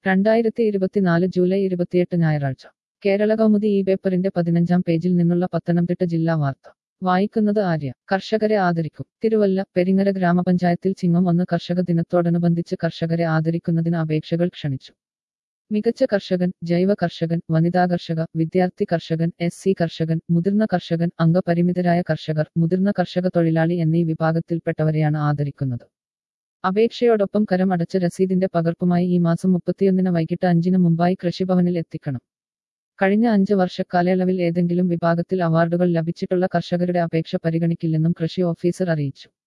രണ്ടായിരത്തി ഇരുപത്തിനാല് ജൂലൈ ഇരുപത്തിയെട്ട് ഞായറാഴ്ച കേരള കൗമുദി ഈ പേപ്പറിന്റെ പതിനഞ്ചാം പേജിൽ നിന്നുള്ള പത്തനംതിട്ട ജില്ലാ വാർത്ത വായിക്കുന്നത് ആര്യ കർഷകരെ ആദരിക്കും തിരുവല്ല പെരിങ്ങര ഗ്രാമപഞ്ചായത്തിൽ ചിങ്ങം ഒന്ന് കർഷക ദിനത്തോടനുബന്ധിച്ച് കർഷകരെ ആദരിക്കുന്നതിന് അപേക്ഷകൾ ക്ഷണിച്ചു മികച്ച കർഷകൻ ജൈവ കർഷകൻ വനിതാ കർഷക വിദ്യാർത്ഥി കർഷകൻ എസ് സി കർഷകൻ മുതിർന്ന കർഷകൻ അംഗപരിമിതരായ കർഷകർ മുതിർന്ന കർഷക തൊഴിലാളി എന്നീ വിഭാഗത്തിൽപ്പെട്ടവരെയാണ് ആദരിക്കുന്നത് അപേക്ഷയോടൊപ്പം കരം അടച്ച രസീതിന്റെ പകർപ്പുമായി ഈ മാസം മുപ്പത്തിയൊന്നിന് വൈകിട്ട് അഞ്ചിന് മുമ്പായി കൃഷിഭവനിൽ എത്തിക്കണം കഴിഞ്ഞ അഞ്ച് വർഷക്കാലയളവിൽ ഏതെങ്കിലും വിഭാഗത്തിൽ അവാർഡുകൾ ലഭിച്ചിട്ടുള്ള കർഷകരുടെ അപേക്ഷ പരിഗണിക്കില്ലെന്നും കൃഷി ഓഫീസർ അറിയിച്ചു